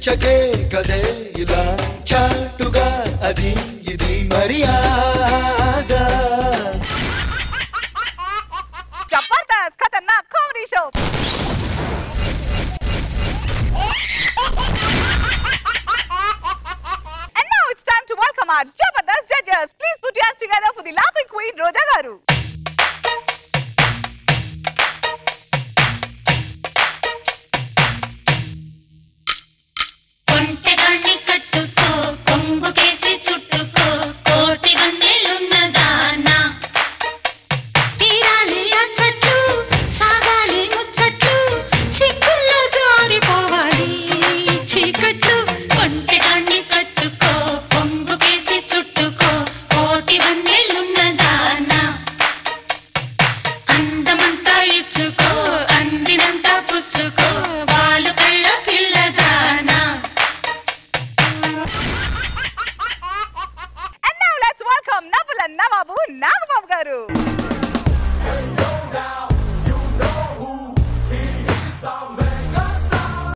చూపించకే కదే ఇలా చాటుగా అది ఇది మర్యాద జబర్దస్త్ ఖతర్నాక్ comedy show And now it's time to welcome our Jabardast judges. Please put your hands together for the laughing queen, Roja Garu. కొంటెగాన్ని కట్టుకో కొంగుకేసి చుట్టుకో కోటి వన్నెలున్నదానా తీరాలి అచ్చట్లు సాగాలి ముచ్చట్లు సిగ్గుల్లో జారిపోవాలి చీకట్లు కొంటెగాన్ని కట్టుకో కొంగుకేసి చుట్టుకో కోటి వన్నెలున్నదానా అందమంతా ఇచ్చుకో అందినంతా పుచ్చుకో వాళ్ళు కళ్ళ పిల్లదానా And now let's welcome Naval and Navabu Nagababu Garu.